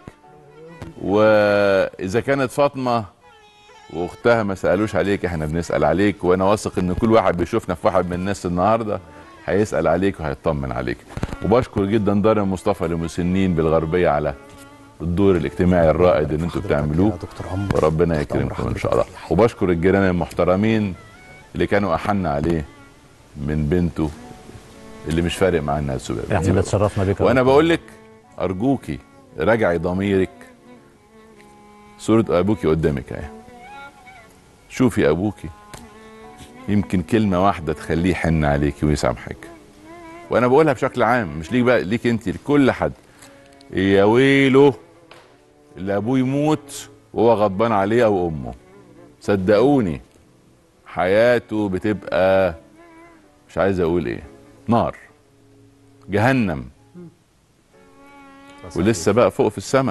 واذا كانت فاطمه واختها ما سالوش عليك احنا بنسال عليك وانا واثق ان كل واحد بيشوفنا في واحد من الناس النهارده هيسال عليك وهيطمن عليك وبشكر جدا دار مصطفى للمسنين بالغربيه على الدور الاجتماعي الرائد اللي انتوا بتعملوه وربنا يكرمكم ان شاء الله وبشكر الجيران المحترمين اللي كانوا احن عليه من بنته اللي مش فارق معاه انها تسوق احنا اللي اتشرفنا بيك يا وانا دكتور. بقول لك ارجوكي راجعي ضميرك صورة ابوكي قدامك اهي شوفي ابوكي يمكن كلمة واحدة تخليه يحن عليكي ويسامحك وانا بقولها بشكل عام مش ليك بقى ليك انت لكل حد يا ويله اللي ابوه يموت وهو غضبان عليه او امه صدقوني حياته بتبقى مش عايز اقول ايه نار جهنم ولسه بقى فوق في السماء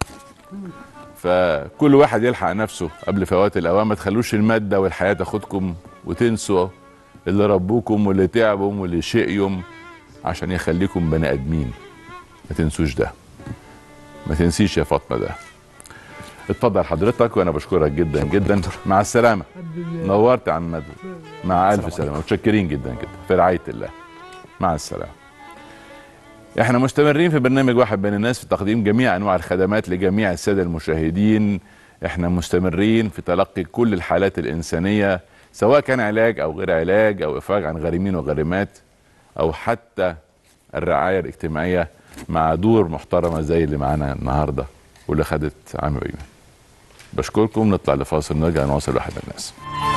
فكل واحد يلحق نفسه قبل فوات الاوان ما تخلوش الماده والحياه تاخدكم وتنسوا اللي ربوكم واللي تعبهم واللي شقيهم عشان يخليكم بني ادمين ما تنسوش ده ما تنسيش يا فاطمه ده اتفضل حضرتك وانا بشكرك جدا جدا مع السلامه نورت يا عم مدو مع الف سلامه متشكرين جدا جدا في رعايه الله مع السلامه احنا مستمرين في برنامج واحد بين الناس في تقديم جميع انواع الخدمات لجميع الساده المشاهدين احنا مستمرين في تلقي كل الحالات الانسانيه سواء كان علاج او غير علاج او افراج عن غارمين وغارمات او حتى الرعايه الاجتماعيه مع دور محترمه زي اللي معانا النهارده واللي خدت عام بيومي بشكركم نطلع لفاصل نرجع نواصل واحد من الناس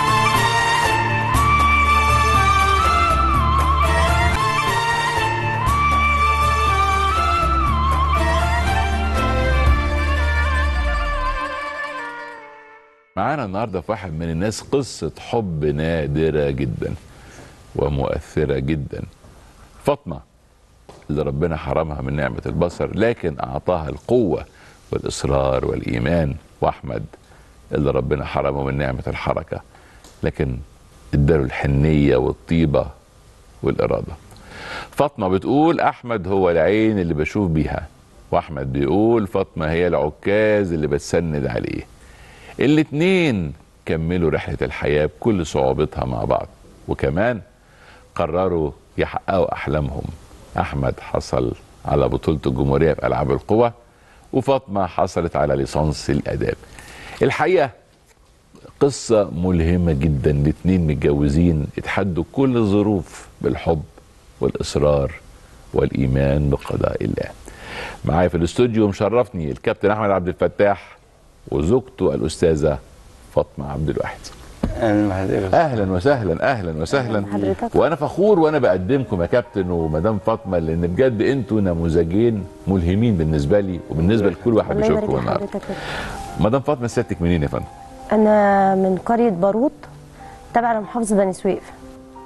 معانا النهارده في واحد من الناس قصة حب نادرة جدا ومؤثرة جدا فاطمة اللي ربنا حرمها من نعمة البصر لكن أعطاها القوة والإصرار والإيمان وأحمد اللي ربنا حرمه من نعمة الحركة لكن اداله الحنية والطيبة والإرادة فاطمة بتقول أحمد هو العين اللي بشوف بيها وأحمد بيقول فاطمة هي العكاز اللي بتسند عليه الاتنين كملوا رحلة الحياة بكل صعوبتها مع بعض وكمان قرروا يحققوا أحلامهم أحمد حصل على بطولة الجمهورية في ألعاب القوى وفاطمة حصلت على ليسانس الآداب الحقيقة قصة ملهمة جدا الاتنين متجوزين اتحدوا كل الظروف بالحب والإصرار والإيمان بقضاء الله معايا في الاستوديو مشرفني الكابتن أحمد عبد الفتاح وزوجته الأستاذة فاطمة عبد الواحد اهلا وسهلا اهلا وسهلا حضرتك. وانا فخور وانا بقدمكم يا كابتن ومدام فاطمه لان بجد انتوا نموذجين ملهمين بالنسبه لي وبالنسبه لكل واحد الله يبارك بيشوفكم النهارده لحضرتك مدام فاطمه سيادتك منين يا فندم؟ انا من قريه باروت تبع لمحافظه بني سويف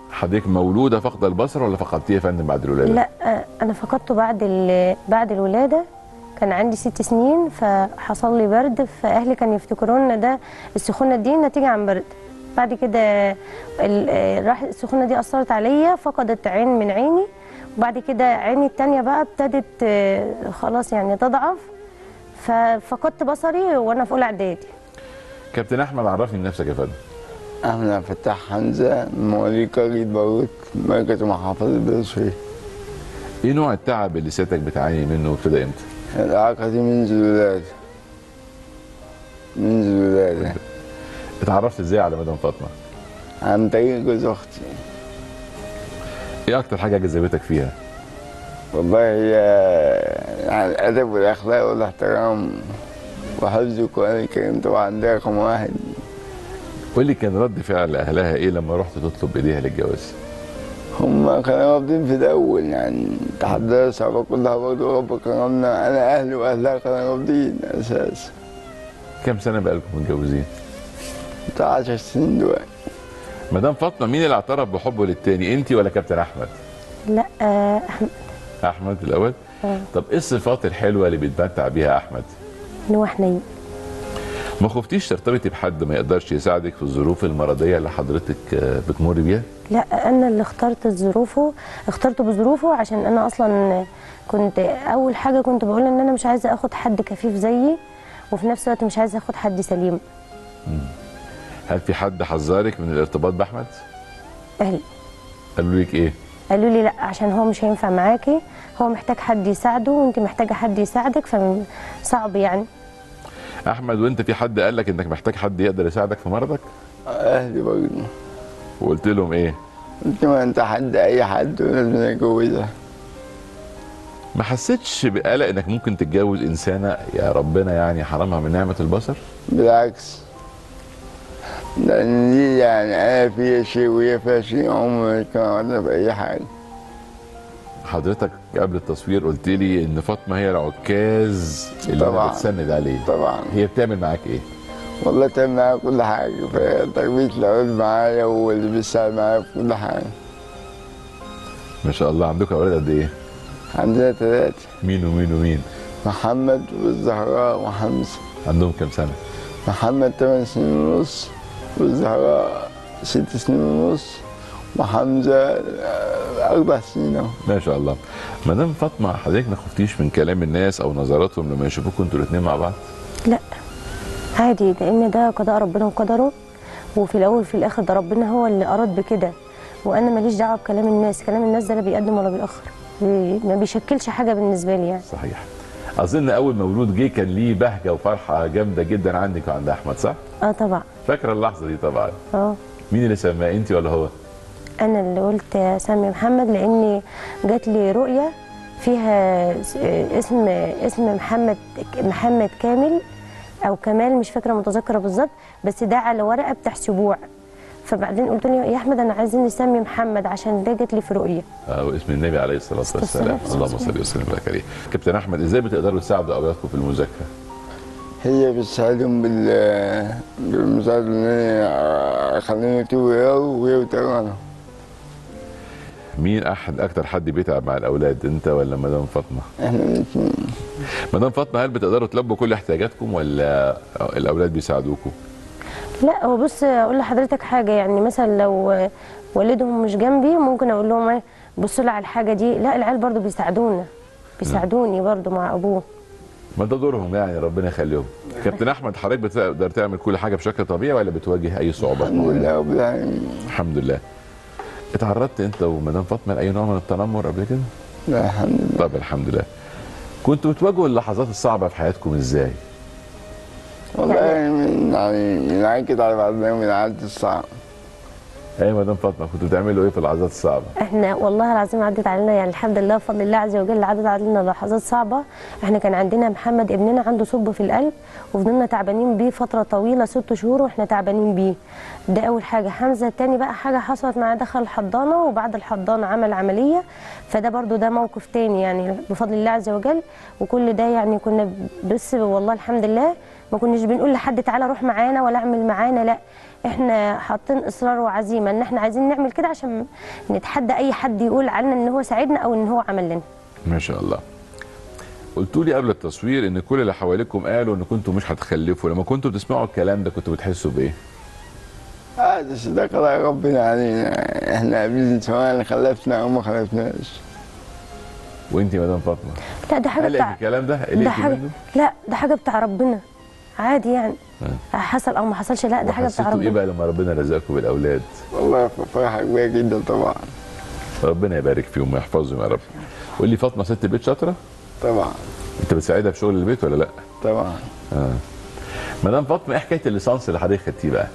حضرتك مولوده فاقده البصر ولا فقدتيه يا فندم بعد الولاده؟ لا آه، انا فقدته بعد ال- بعد الولاده كان عندي ست سنين فحصل لي برد فاهلي كانوا يفتكروا ان ده السخونه دي نتيجه عن برد بعد كده ال- آه، راح السخونه دي اثرت عليا فقدت عين من عيني وبعد كده عيني التانية بقى ابتدت آه، خلاص يعني تضعف ففقدت بصري وانا في اولى اعدادي كابتن احمد عرفني بنفسك يا فندم أحمد عبد الفتاح حمزة مواليد قرية باروت مركز محافظة بني سويف ايه نوع التعب اللي سيادتك بتعاني منه وابتدى امتى؟ الإعاقة دي منذ الولادة منذ الولادة اتعرفت ازاي على مدام فاطمه؟ عن طريق جوز أختي ايه اكتر حاجه جذبتك فيها؟ والله هي يعني الأدب والأخلاق والاحترام وحفظ القرآن الكريم طبعا ده رقم واحد قول لي كان رد فعل اهلها ايه لما رحت تطلب ايديها للجواز؟ هم كانوا رافضين في الأول يعني تحدى الصعوبة كلها برضه رب كرمنا أنا أهلي وأهلها كانوا رافضين أساس كام سنه بقالكم متجوزين؟ بتاع 10 سنين دلوقتي مدام فاطمه مين اللي اعترف بحبه للتاني انت ولا كابتن احمد؟ لا آه، احمد احمد الاول؟ آه، طب ايه الصفات الحلوه اللي بيتمتع بيها احمد؟ ان هو حنين ما خفتيش ترتبطي بحد ما يقدرش يساعدك في الظروف المرضيه اللي حضرتك آه، بتمر بيها؟ لا انا اللي اخترت ظروفه اخترته بظروفه عشان انا اصلا كنت اول حاجه كنت بقول ان انا مش عايزه اخد حد كفيف زيي وفي نفس الوقت مش عايزه اخد حد سليم هل في حد حذرك من الارتباط باحمد؟ اهلي قالوا لك ايه؟ قالوا لي لا عشان هو مش هينفع معاكي هو محتاج حد يساعده وانت محتاجه حد يساعدك فصعب يعني احمد وانت في حد قال لك انك محتاج حد يقدر يساعدك في مرضك؟ أهلي برضه وقلت لهم ايه؟ قلت ما أنت حد أي حد ولازم أتجوزها ما حسيتش بقلق انك ممكن تتجوز انسانه يا ربنا يعني حرمها من نعمه البصر؟ بالعكس لأن دي يعني أنا فيها شيء وهي فيها شيء عمري كان عملنا بأي حاجة حضرتك قبل التصوير قلت لي ان فاطمه هي العكاز اللي انا طبعاً. بتسند عليه طبعا هي بتعمل معاك ايه؟ والله تعمل معايا كل حاجة في تربية العيال معايا واللي بيساعد معايا في كل حاجة ما شاء الله عندكم اولاد قد ايه؟ عندنا ثلاثة مين ومين ومين؟ محمد والزهراء وحمزة عندهم كام سنه؟ محمد ثمان سنين ونص والزهراء ست سنين ونص وحمزة آه، أربع سنين أهو ما شاء الله مدام فاطمه حضرتك ما خفتيش من كلام الناس او نظراتهم لما يشوفوكوا انتوا الاثنين مع بعض؟ لا عادي لان ده قضاء ربنا وقدره وفي الاول وفي الاخر ده ربنا هو اللي اراد بكده وانا ماليش دعوه بكلام الناس كلام الناس ده لا بيقدم ولا بيأخر بي- ما بيشكلش حاجه بالنسبه لي يعني صحيح اظن اول مولود جه كان ليه بهجه وفرحه جامده جدا عندك وعند احمد صح؟ اه طبعا فاكره اللحظه دي طبعا اه مين اللي سماه انت ولا هو؟ انا اللي قلت سامي محمد لاني جات لي رؤيه فيها س- اسم اسم محمد محمد كامل او كمال مش فاكره متذكره بالظبط بس ده على ورقه بتاع سبوع فبعدين قلت له يا احمد انا عايزين نسمي محمد عشان ده جات لي في رؤيه آه واسم النبي عليه الصلاه والسلام اللهم صل وسلم وبارك عليه كابتن احمد ازاي بتقدروا تساعدوا اولادكم في المذاكره؟ هي بتساعدهم بال بالمساعدة إن أنا أخليهم يكتبوا ويقروا وهي بتقرا مين احد اكتر حد بيتعب مع الاولاد انت ولا مدام فاطمه؟ إحنا الاتنين مدام فاطمه هل بتقدروا تلبوا كل احتياجاتكم ولا الاولاد بيساعدوكم؟ لا هو بص اقول لحضرتك حاجه يعني مثلا لو والدهم مش جنبي ممكن اقول لهم ايه بصوا لي على الحاجه دي لا العيال برضو بيساعدونا بيساعدوني برضو مع ابوه ما ده دورهم يعني ربنا يخليهم كابتن احمد حضرتك بتقدر تعمل كل حاجه بشكل طبيعي ولا بتواجه اي صعوبات الحمد معينة؟ لله رب العالمين الحمد لله اتعرضت انت ومدام فاطمه لاي نوع من التنمر قبل كده؟ لا الحمد لله طب الحمد لله كنتوا بتواجهوا اللحظات الصعبه في حياتكم ازاي؟ والله يعني من يعني بنعكد على بعضنا من عادة الصعب ايوه مدام فاطمه كنتوا بتعملوا ايه في اللحظات الصعبه؟ احنا والله العظيم عدت علينا يعني الحمد لله بفضل الله عز وجل عدت علينا لحظات صعبه احنا كان عندنا محمد ابننا عنده ثقب في القلب وفضلنا تعبانين بيه فتره طويله ست شهور واحنا تعبانين بيه ده اول حاجه حمزه التاني بقى حاجه حصلت معاه دخل الحضانه وبعد الحضانه عمل عمليه فده برضو ده موقف تاني يعني بفضل الله عز وجل وكل ده يعني كنا بس والله الحمد لله ما كناش بنقول لحد تعالى روح معانا ولا اعمل معانا لا احنا حاطين اصرار وعزيمه ان احنا عايزين نعمل كده عشان نتحدى اي حد يقول علينا ان هو ساعدنا او ان هو عمل لنا ما شاء الله قلتوا لي قبل التصوير ان كل اللي حواليكم قالوا ان كنتوا مش هتخلفوا لما كنتوا بتسمعوا الكلام ده كنتوا بتحسوا بايه هذا ده قضاء ربنا علينا احنا عايزين سواء خلفنا او ما خلفناش وانت يا مدام فاطمه لا ده حاجه قالك بتاع الكلام ده ده قلقتي حاجه منه لا ده حاجه بتاع ربنا عادي يعني حصل او ما حصلش لا ده حاجه بتاع وحسيتوا ايه ربنا بقى لما ربنا رزقكم بالاولاد والله فرحه كبيره جدا طبعا ربنا يبارك فيهم ويحفظهم يا رب قول لي فاطمه ست البيت شاطره طبعا انت بتساعدها في شغل البيت ولا لا طبعا اه مدام فاطمه ايه حكايه الليسانس اللي حضرتك خدتيه بقى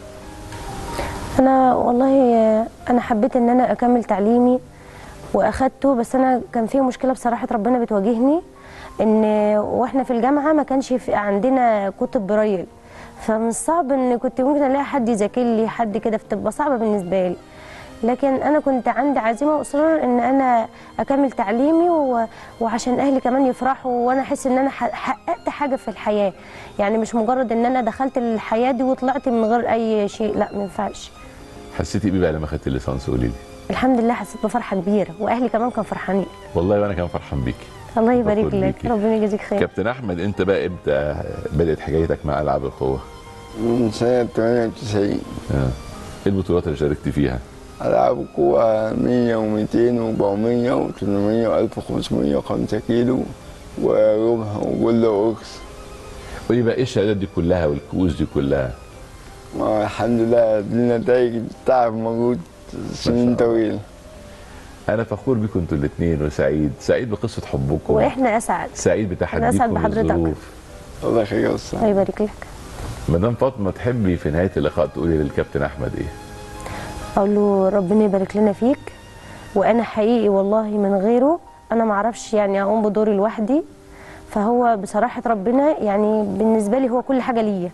انا والله انا حبيت ان انا اكمل تعليمي واخدته بس انا كان في مشكله بصراحه ربنا بتواجهني ان واحنا في الجامعه ما كانش في عندنا كتب برايل فمن الصعب ان كنت ممكن الاقي حد يذاكر لي حد كده فتبقى صعبه بالنسبه لي لكن انا كنت عندي عزيمه واصرار ان انا اكمل تعليمي و... وعشان اهلي كمان يفرحوا وانا احس ان انا ح- حققت حاجه في الحياه يعني مش مجرد ان انا دخلت الحياه دي وطلعت من غير اي شيء لا ما ينفعش حسيتي بايه بقى لما خدتي الليسانس قولي لي الحمد لله حسيت بفرحه كبيره واهلي كمان كانوا فرحانين والله وانا كمان فرحان بيكي الله يبارك فخور لك بيكي. ربنا يجزيك خير كابتن احمد انت بقى امتى بدات حكايتك مع العاب القوه من سنه 98 اه ايه البطولات اللي شاركت فيها ألعاب القوة 100 و200 و400 و800 و1500 و5 كيلو وربع وجل وأكس قولي بقى ايه الشهادات دي كلها والكؤوس دي كلها ما الحمد لله دي نتائج تعب مجهود سنين طويلة انا فخور بيكم انتوا الاثنين وسعيد سعيد بقصه حبكم واحنا اسعد سعيد أنا أسعد بتحديكم بحضرتك. للظروف الله يخليك الله يبارك لك مدام فاطمه تحبي في نهايه اللقاء تقولي للكابتن احمد ايه اقول له ربنا يبارك لنا فيك وانا حقيقي والله من غيره انا ما اعرفش يعني اقوم بدوري لوحدي فهو بصراحه ربنا يعني بالنسبه لي هو كل حاجه ليا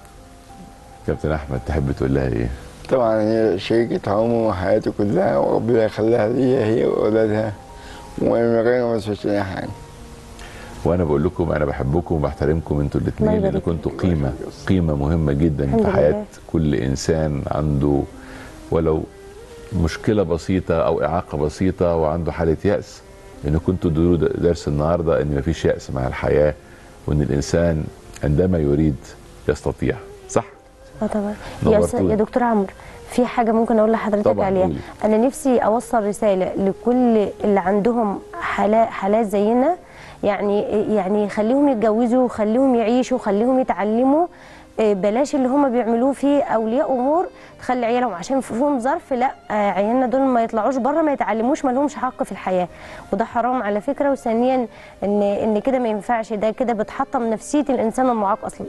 كابتن احمد تحب تقول لها ايه طبعا هي شريكة عمري وحياتي كلها وربنا يخليها ليا هي وأولادها وأنا من غيرها ما اسمعش أي حاجة وانا بقول لكم انا بحبكم وبحترمكم انتوا الاثنين الله لان يبارك كنتوا قيمه قيمه مهمه جدا الحمد في حياه لله. كل انسان عنده ولو مشكله بسيطه او اعاقه بسيطه وعنده حاله ياس ان كنتوا تدوروا درس النهارده ان مفيش ياس مع الحياه وان الانسان عندما يريد يستطيع صح اه طبعا يا أستاذ- نورتوني. يا دكتور عمرو في حاجه ممكن اقول لحضرتك طبعاً، عليها قولي. انا نفسي اوصل رساله لكل اللي عندهم حالات حالات زينا يعني يعني خليهم يتجوزوا خليهم يعيشوا خليهم يتعلموا آه، بلاش اللي هم بيعملوه في اولياء امور تخلي عيالهم عشان فيهم ظرف لا آه، عيالنا دول ما يطلعوش بره ما يتعلموش ما لهمش حق في الحياه وده حرام على فكره وثانيا ان ان كده ما ينفعش ده كده بتحطم نفسيه الانسان المعاق اصلا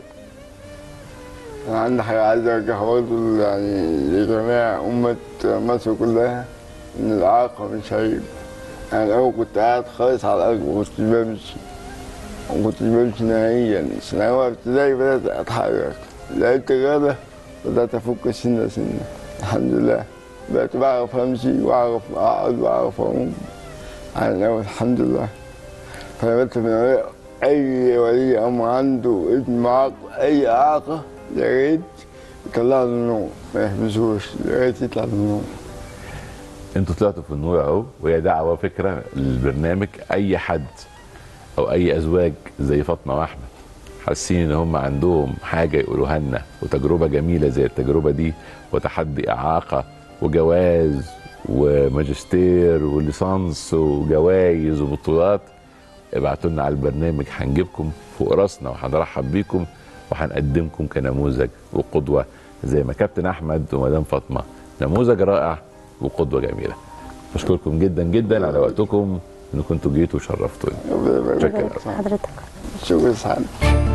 أنا عندي حاجة عايز أوجهها برضه يعني لجميع أمة مصر كلها إن الإعاقة مش عيب أنا الأول كنت قاعد خالص على الأرض ما كنتش بمشي ما كنتش بمشي نهائيا ثانوية ابتدائي بدأت أتحرك لعبت رياضة بدأت أفك سنة سنة الحمد لله بقيت بعرف أمشي وأعرف أقعد وأعرف أقوم على الأول الحمد لله فأنا بس من ولي- أي ولي أمر عنده ابن معاق أي إعاقة يا ريت يطلع له النور ما يحبسوش يا ريت يطلع له النور انتوا طلعتوا في النور اهو وهي دعوه فكره للبرنامج اي حد او اي ازواج زي فاطمه واحمد حاسين ان هم عندهم حاجه يقولوها لنا وتجربه جميله زي التجربه دي وتحدي اعاقه وجواز وماجستير وليسانس وجوائز وبطولات ابعتوا لنا على البرنامج هنجيبكم فوق راسنا وهنرحب بيكم وهنقدمكم كنموذج وقدوه زي ما كابتن احمد ومدام فاطمه نموذج رائع وقدوه جميله بشكركم جدا جدا على وقتكم ان كنتوا جيتوا وشرفتوني شكرا حضرتك شكرا سعد